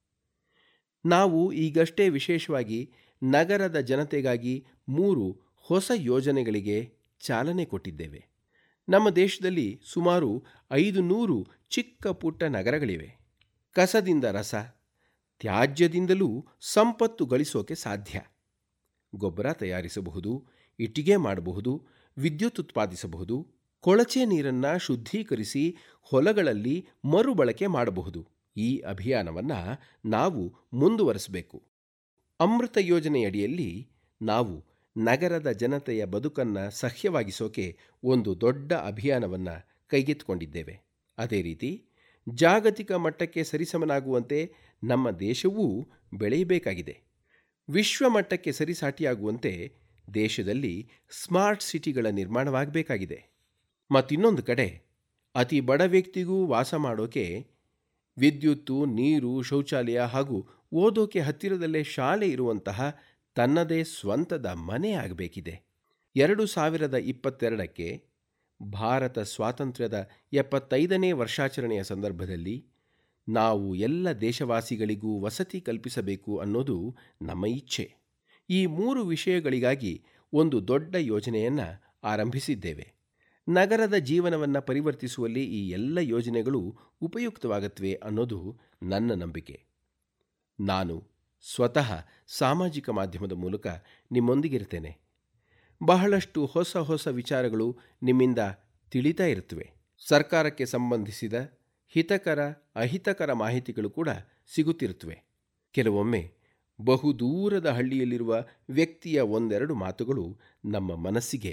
ನಾವು ಈಗಷ್ಟೇ ವಿಶೇಷವಾಗಿ ನಗರದ ಜನತೆಗಾಗಿ ಮೂರು ಹೊಸ ಯೋಜನೆಗಳಿಗೆ ಚಾಲನೆ ಕೊಟ್ಟಿದ್ದೇವೆ ನಮ್ಮ ದೇಶದಲ್ಲಿ ಸುಮಾರು ಐದು ನೂರು ಚಿಕ್ಕ ಪುಟ್ಟ ನಗರಗಳಿವೆ ಕಸದಿಂದ ರಸ ತ್ಯಾಜ್ಯದಿಂದಲೂ ಸಂಪತ್ತು ಗಳಿಸೋಕೆ ಸಾಧ್ಯ ಗೊಬ್ಬರ ತಯಾರಿಸಬಹುದು ಇಟ್ಟಿಗೆ ಮಾಡಬಹುದು ವಿದ್ಯುತ್ ಉತ್ಪಾದಿಸಬಹುದು ಕೊಳಚೆ ನೀರನ್ನು ಶುದ್ಧೀಕರಿಸಿ ಹೊಲಗಳಲ್ಲಿ ಮರುಬಳಕೆ ಮಾಡಬಹುದು ಈ ಅಭಿಯಾನವನ್ನು ನಾವು ಮುಂದುವರಿಸಬೇಕು ಅಮೃತ ಯೋಜನೆಯಡಿಯಲ್ಲಿ ನಾವು ನಗರದ ಜನತೆಯ ಬದುಕನ್ನು ಸಹ್ಯವಾಗಿಸೋಕೆ ಒಂದು ದೊಡ್ಡ ಅಭಿಯಾನವನ್ನು ಕೈಗೆತ್ತಿಕೊಂಡಿದ್ದೇವೆ ಅದೇ ರೀತಿ ಜಾಗತಿಕ ಮಟ್ಟಕ್ಕೆ ಸರಿಸಮನಾಗುವಂತೆ ನಮ್ಮ ದೇಶವೂ ಬೆಳೆಯಬೇಕಾಗಿದೆ ವಿಶ್ವ ಮಟ್ಟಕ್ಕೆ ಸರಿಸಾಟಿಯಾಗುವಂತೆ ದೇಶದಲ್ಲಿ ಸ್ಮಾರ್ಟ್ ಸಿಟಿಗಳ ನಿರ್ಮಾಣವಾಗಬೇಕಾಗಿದೆ ಮತ್ತಿನ್ನೊಂದು ಕಡೆ ಅತಿ ಬಡ ವ್ಯಕ್ತಿಗೂ ವಾಸ ಮಾಡೋಕೆ ವಿದ್ಯುತ್ತು ನೀರು ಶೌಚಾಲಯ ಹಾಗೂ ಓದೋಕೆ ಹತ್ತಿರದಲ್ಲೇ ಶಾಲೆ ಇರುವಂತಹ ತನ್ನದೇ ಸ್ವಂತದ ಮನೆ ಆಗಬೇಕಿದೆ ಎರಡು ಸಾವಿರದ ಇಪ್ಪತ್ತೆರಡಕ್ಕೆ ಭಾರತ ಸ್ವಾತಂತ್ರ್ಯದ ಎಪ್ಪತ್ತೈದನೇ ವರ್ಷಾಚರಣೆಯ ಸಂದರ್ಭದಲ್ಲಿ ನಾವು ಎಲ್ಲ ದೇಶವಾಸಿಗಳಿಗೂ ವಸತಿ ಕಲ್ಪಿಸಬೇಕು ಅನ್ನೋದು ನಮ್ಮ ಇಚ್ಛೆ ಈ ಮೂರು ವಿಷಯಗಳಿಗಾಗಿ ಒಂದು ದೊಡ್ಡ ಯೋಜನೆಯನ್ನು ಆರಂಭಿಸಿದ್ದೇವೆ ನಗರದ ಜೀವನವನ್ನು ಪರಿವರ್ತಿಸುವಲ್ಲಿ ಈ ಎಲ್ಲ ಯೋಜನೆಗಳು ಉಪಯುಕ್ತವಾಗತ್ವೆ ಅನ್ನೋದು ನನ್ನ ನಂಬಿಕೆ ನಾನು ಸ್ವತಃ ಸಾಮಾಜಿಕ ಮಾಧ್ಯಮದ ಮೂಲಕ ನಿಮ್ಮೊಂದಿಗಿರ್ತೇನೆ ಬಹಳಷ್ಟು ಹೊಸ ಹೊಸ ವಿಚಾರಗಳು ನಿಮ್ಮಿಂದ ತಿಳಿತಾ ಇರುತ್ತವೆ ಸರ್ಕಾರಕ್ಕೆ ಸಂಬಂಧಿಸಿದ ಹಿತಕರ ಅಹಿತಕರ ಮಾಹಿತಿಗಳು ಕೂಡ ಸಿಗುತ್ತಿರುತ್ತವೆ ಕೆಲವೊಮ್ಮೆ ಬಹುದೂರದ ಹಳ್ಳಿಯಲ್ಲಿರುವ ವ್ಯಕ್ತಿಯ ಒಂದೆರಡು ಮಾತುಗಳು ನಮ್ಮ ಮನಸ್ಸಿಗೆ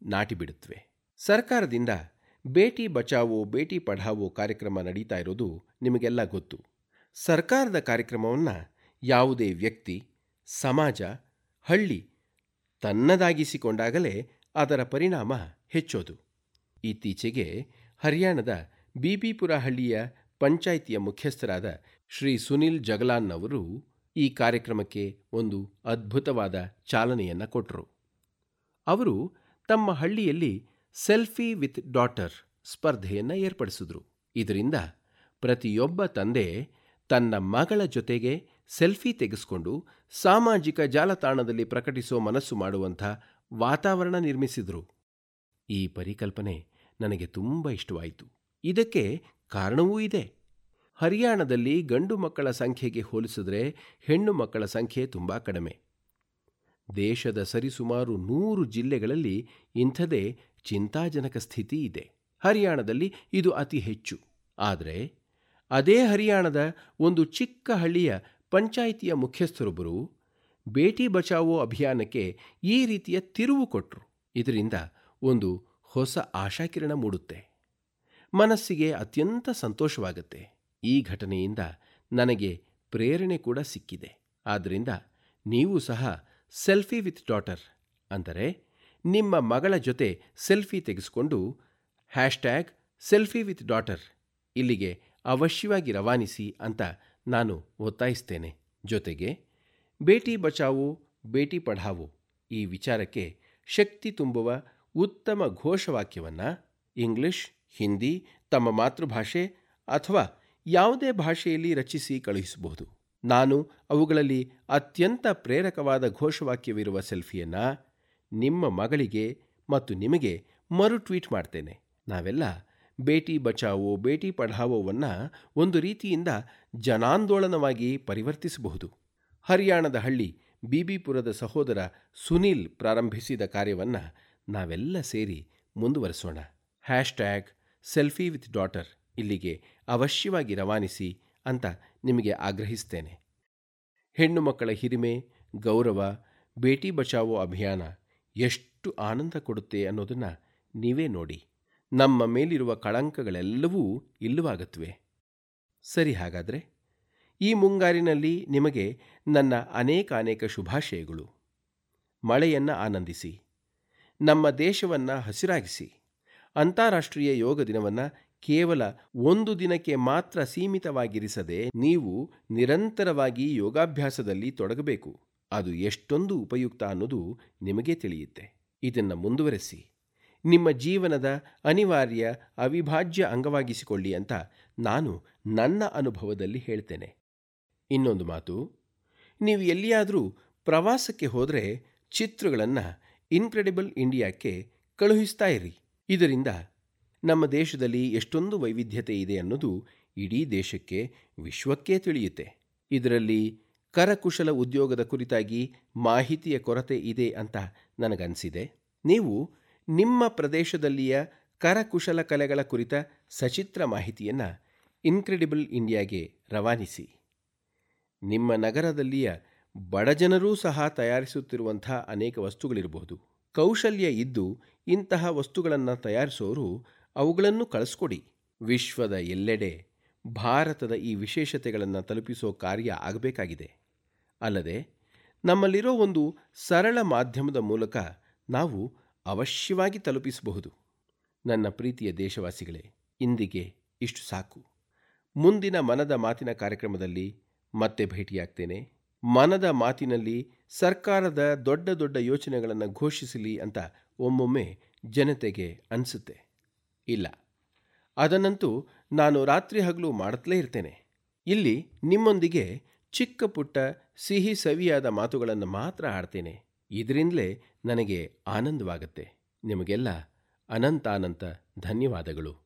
ನಾಟಿಬಿಡುತ್ತವೆ ಸರ್ಕಾರದಿಂದ ಬೇಟಿ ಬಚಾವೋ ಬೇಟಿ ಪಢಾವೋ ಕಾರ್ಯಕ್ರಮ ನಡೀತಾ ಇರೋದು ನಿಮಗೆಲ್ಲ ಗೊತ್ತು ಸರ್ಕಾರದ ಕಾರ್ಯಕ್ರಮವನ್ನು ಯಾವುದೇ ವ್ಯಕ್ತಿ ಸಮಾಜ ಹಳ್ಳಿ ತನ್ನದಾಗಿಸಿಕೊಂಡಾಗಲೇ ಅದರ ಪರಿಣಾಮ ಹೆಚ್ಚೋದು ಇತ್ತೀಚೆಗೆ ಹರಿಯಾಣದ ಬಿಬಿಪುರ ಹಳ್ಳಿಯ ಪಂಚಾಯಿತಿಯ ಮುಖ್ಯಸ್ಥರಾದ ಶ್ರೀ ಸುನಿಲ್ ಜಗಲಾನ್ ಅವರು ಈ ಕಾರ್ಯಕ್ರಮಕ್ಕೆ ಒಂದು ಅದ್ಭುತವಾದ ಚಾಲನೆಯನ್ನು ಕೊಟ್ಟರು ಅವರು ತಮ್ಮ ಹಳ್ಳಿಯಲ್ಲಿ ಸೆಲ್ಫಿ ವಿತ್ ಡಾಟರ್ ಸ್ಪರ್ಧೆಯನ್ನು ಏರ್ಪಡಿಸಿದ್ರು ಇದರಿಂದ ಪ್ರತಿಯೊಬ್ಬ ತಂದೆ ತನ್ನ ಮಗಳ ಜೊತೆಗೆ ಸೆಲ್ಫಿ ತೆಗೆಸಿಕೊಂಡು ಸಾಮಾಜಿಕ ಜಾಲತಾಣದಲ್ಲಿ ಪ್ರಕಟಿಸೋ ಮನಸ್ಸು ಮಾಡುವಂಥ ವಾತಾವರಣ ನಿರ್ಮಿಸಿದರು ಈ ಪರಿಕಲ್ಪನೆ ನನಗೆ ತುಂಬ ಇಷ್ಟವಾಯಿತು ಇದಕ್ಕೆ ಕಾರಣವೂ ಇದೆ ಹರಿಯಾಣದಲ್ಲಿ ಗಂಡು ಮಕ್ಕಳ ಸಂಖ್ಯೆಗೆ ಹೋಲಿಸಿದರೆ ಹೆಣ್ಣು ಮಕ್ಕಳ ಸಂಖ್ಯೆ ತುಂಬ ಕಡಿಮೆ ದೇಶದ ಸರಿಸುಮಾರು ನೂರು ಜಿಲ್ಲೆಗಳಲ್ಲಿ ಇಂಥದೇ ಚಿಂತಾಜನಕ ಸ್ಥಿತಿ ಇದೆ ಹರಿಯಾಣದಲ್ಲಿ ಇದು ಅತಿ ಹೆಚ್ಚು ಆದರೆ ಅದೇ ಹರಿಯಾಣದ ಒಂದು ಚಿಕ್ಕ ಹಳ್ಳಿಯ ಪಂಚಾಯಿತಿಯ ಮುಖ್ಯಸ್ಥರೊಬ್ಬರು ಬೇಟಿ ಬಚಾವೋ ಅಭಿಯಾನಕ್ಕೆ ಈ ರೀತಿಯ ತಿರುವು ಕೊಟ್ಟರು ಇದರಿಂದ ಒಂದು ಹೊಸ ಆಶಾಕಿರಣ ಮೂಡುತ್ತೆ ಮನಸ್ಸಿಗೆ ಅತ್ಯಂತ ಸಂತೋಷವಾಗುತ್ತೆ ಈ ಘಟನೆಯಿಂದ ನನಗೆ ಪ್ರೇರಣೆ ಕೂಡ ಸಿಕ್ಕಿದೆ ಆದ್ದರಿಂದ ನೀವು ಸಹ ಸೆಲ್ಫಿ ವಿತ್ ಡಾಟರ್ ಅಂದರೆ ನಿಮ್ಮ ಮಗಳ ಜೊತೆ ಸೆಲ್ಫಿ ತೆಗೆಸಿಕೊಂಡು ಹ್ಯಾಶ್ಟ್ಯಾಗ್ ಸೆಲ್ಫಿ ವಿತ್ ಡಾಟರ್ ಇಲ್ಲಿಗೆ ಅವಶ್ಯವಾಗಿ ರವಾನಿಸಿ ಅಂತ ನಾನು ಒತ್ತಾಯಿಸ್ತೇನೆ ಜೊತೆಗೆ ಬೇಟಿ ಬಚಾವೋ ಬೇಟಿ ಪಢಾವೋ ಈ ವಿಚಾರಕ್ಕೆ ಶಕ್ತಿ ತುಂಬುವ ಉತ್ತಮ ಘೋಷವಾಕ್ಯವನ್ನು ಇಂಗ್ಲಿಷ್ ಹಿಂದಿ ತಮ್ಮ ಮಾತೃಭಾಷೆ ಅಥವಾ ಯಾವುದೇ ಭಾಷೆಯಲ್ಲಿ ರಚಿಸಿ ಕಳುಹಿಸಬಹುದು ನಾನು ಅವುಗಳಲ್ಲಿ ಅತ್ಯಂತ ಪ್ರೇರಕವಾದ ಘೋಷವಾಕ್ಯವಿರುವ ಸೆಲ್ಫಿಯನ್ನು ನಿಮ್ಮ ಮಗಳಿಗೆ ಮತ್ತು ನಿಮಗೆ ಮರು ಟ್ವೀಟ್ ಮಾಡ್ತೇನೆ ನಾವೆಲ್ಲ ಬೇಟಿ ಬಚಾವೋ ಬೇಟಿ ಪಢಾವೋವನ್ನು ಒಂದು ರೀತಿಯಿಂದ ಜನಾಂದೋಲನವಾಗಿ ಪರಿವರ್ತಿಸಬಹುದು ಹರಿಯಾಣದ ಹಳ್ಳಿ ಬಿಬಿಪುರದ ಸಹೋದರ ಸುನೀಲ್ ಪ್ರಾರಂಭಿಸಿದ ಕಾರ್ಯವನ್ನು ನಾವೆಲ್ಲ ಸೇರಿ ಮುಂದುವರೆಸೋಣ ಹ್ಯಾಶ್ಟ್ಯಾಗ್ ಸೆಲ್ಫಿ ವಿತ್ ಡಾಟರ್ ಇಲ್ಲಿಗೆ ಅವಶ್ಯವಾಗಿ ರವಾನಿಸಿ ಅಂತ ನಿಮಗೆ ಆಗ್ರಹಿಸ್ತೇನೆ ಹೆಣ್ಣು ಮಕ್ಕಳ ಹಿರಿಮೆ ಗೌರವ ಬೇಟಿ ಬಚಾವೋ ಅಭಿಯಾನ ಎಷ್ಟು ಆನಂದ ಕೊಡುತ್ತೆ ಅನ್ನೋದನ್ನು ನೀವೇ ನೋಡಿ ನಮ್ಮ ಮೇಲಿರುವ ಕಳಂಕಗಳೆಲ್ಲವೂ ಇಲ್ಲವಾಗುತ್ತವೆ ಸರಿ ಹಾಗಾದರೆ ಈ ಮುಂಗಾರಿನಲ್ಲಿ ನಿಮಗೆ ನನ್ನ ಅನೇಕ ಅನೇಕ ಶುಭಾಶಯಗಳು ಮಳೆಯನ್ನು ಆನಂದಿಸಿ ನಮ್ಮ ದೇಶವನ್ನು ಹಸಿರಾಗಿಸಿ ಅಂತಾರಾಷ್ಟ್ರೀಯ ಯೋಗ ದಿನವನ್ನು ಕೇವಲ ಒಂದು ದಿನಕ್ಕೆ ಮಾತ್ರ ಸೀಮಿತವಾಗಿರಿಸದೆ ನೀವು ನಿರಂತರವಾಗಿ ಯೋಗಾಭ್ಯಾಸದಲ್ಲಿ ತೊಡಗಬೇಕು ಅದು ಎಷ್ಟೊಂದು ಉಪಯುಕ್ತ ಅನ್ನೋದು ನಿಮಗೆ ತಿಳಿಯುತ್ತೆ ಇದನ್ನು ಮುಂದುವರೆಸಿ ನಿಮ್ಮ ಜೀವನದ ಅನಿವಾರ್ಯ ಅವಿಭಾಜ್ಯ ಅಂಗವಾಗಿಸಿಕೊಳ್ಳಿ ಅಂತ ನಾನು ನನ್ನ ಅನುಭವದಲ್ಲಿ ಹೇಳ್ತೇನೆ ಇನ್ನೊಂದು ಮಾತು ನೀವು ಎಲ್ಲಿಯಾದರೂ ಪ್ರವಾಸಕ್ಕೆ ಹೋದರೆ ಚಿತ್ರಗಳನ್ನು ಇನ್ಕ್ರೆಡಿಬಲ್ ಇಂಡಿಯಾಕ್ಕೆ ಕಳುಹಿಸ್ತಾ ಇರಿ ಇದರಿಂದ ನಮ್ಮ ದೇಶದಲ್ಲಿ ಎಷ್ಟೊಂದು ವೈವಿಧ್ಯತೆ ಇದೆ ಅನ್ನೋದು ಇಡೀ ದೇಶಕ್ಕೆ ವಿಶ್ವಕ್ಕೇ ತಿಳಿಯುತ್ತೆ ಇದರಲ್ಲಿ ಕರಕುಶಲ ಉದ್ಯೋಗದ ಕುರಿತಾಗಿ ಮಾಹಿತಿಯ ಕೊರತೆ ಇದೆ ಅಂತ ನನಗನ್ಸಿದೆ ನೀವು ನಿಮ್ಮ ಪ್ರದೇಶದಲ್ಲಿಯ ಕರಕುಶಲ ಕಲೆಗಳ ಕುರಿತ ಸಚಿತ್ರ ಮಾಹಿತಿಯನ್ನು ಇನ್ಕ್ರೆಡಿಬಲ್ ಇಂಡಿಯಾಗೆ ರವಾನಿಸಿ ನಿಮ್ಮ ನಗರದಲ್ಲಿಯ ಬಡಜನರೂ ಸಹ ತಯಾರಿಸುತ್ತಿರುವಂಥ ಅನೇಕ ವಸ್ತುಗಳಿರಬಹುದು ಕೌಶಲ್ಯ ಇದ್ದು ಇಂತಹ ವಸ್ತುಗಳನ್ನು ತಯಾರಿಸೋರು ಅವುಗಳನ್ನು ಕಳಿಸ್ಕೊಡಿ ವಿಶ್ವದ ಎಲ್ಲೆಡೆ ಭಾರತದ ಈ ವಿಶೇಷತೆಗಳನ್ನು ತಲುಪಿಸೋ ಕಾರ್ಯ ಆಗಬೇಕಾಗಿದೆ ಅಲ್ಲದೆ ನಮ್ಮಲ್ಲಿರೋ ಒಂದು ಸರಳ ಮಾಧ್ಯಮದ ಮೂಲಕ ನಾವು ಅವಶ್ಯವಾಗಿ ತಲುಪಿಸಬಹುದು ನನ್ನ ಪ್ರೀತಿಯ ದೇಶವಾಸಿಗಳೇ ಇಂದಿಗೆ ಇಷ್ಟು ಸಾಕು ಮುಂದಿನ ಮನದ ಮಾತಿನ ಕಾರ್ಯಕ್ರಮದಲ್ಲಿ ಮತ್ತೆ ಭೇಟಿಯಾಗ್ತೇನೆ ಮನದ ಮಾತಿನಲ್ಲಿ ಸರ್ಕಾರದ ದೊಡ್ಡ ದೊಡ್ಡ ಯೋಚನೆಗಳನ್ನು ಘೋಷಿಸಲಿ ಅಂತ ಒಮ್ಮೊಮ್ಮೆ ಜನತೆಗೆ ಅನಿಸುತ್ತೆ ಇಲ್ಲ ಅದನ್ನಂತೂ ನಾನು ರಾತ್ರಿ ಹಗಲು ಮಾಡುತ್ತಲೇ ಇರ್ತೇನೆ ಇಲ್ಲಿ ನಿಮ್ಮೊಂದಿಗೆ ಚಿಕ್ಕ ಪುಟ್ಟ ಸಿಹಿ ಸವಿಯಾದ ಮಾತುಗಳನ್ನು ಮಾತ್ರ ಆಡ್ತೇನೆ ಇದರಿಂದಲೇ ನನಗೆ ಆನಂದವಾಗುತ್ತೆ ನಿಮಗೆಲ್ಲ ಅನಂತಾನಂತ ಧನ್ಯವಾದಗಳು